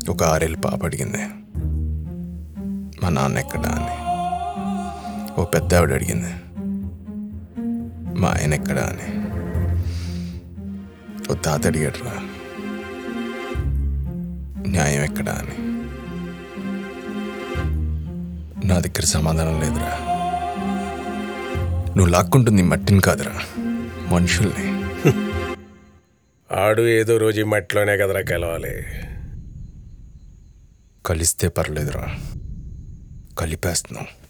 ఒక ఆరేళ్ళు పాప అడిగింది మా నాన్న ఎక్కడా అని ఓ పెద్ద ఆవిడ అడిగింది మా ఆయన ఎక్కడా అని ఓ తాత అడిగాడురా న్యాయం ఎక్కడా అని నా దగ్గర సమాధానం లేదురా నువ్వు లాక్కుంటుంది మట్టిని కాదురా మనుషుల్ని ఆడు ఏదో రోజు ఈ మట్టిలోనే కదరా కలవాలి కలిస్తే పర్లేదురా కలిపేస్తున్నావు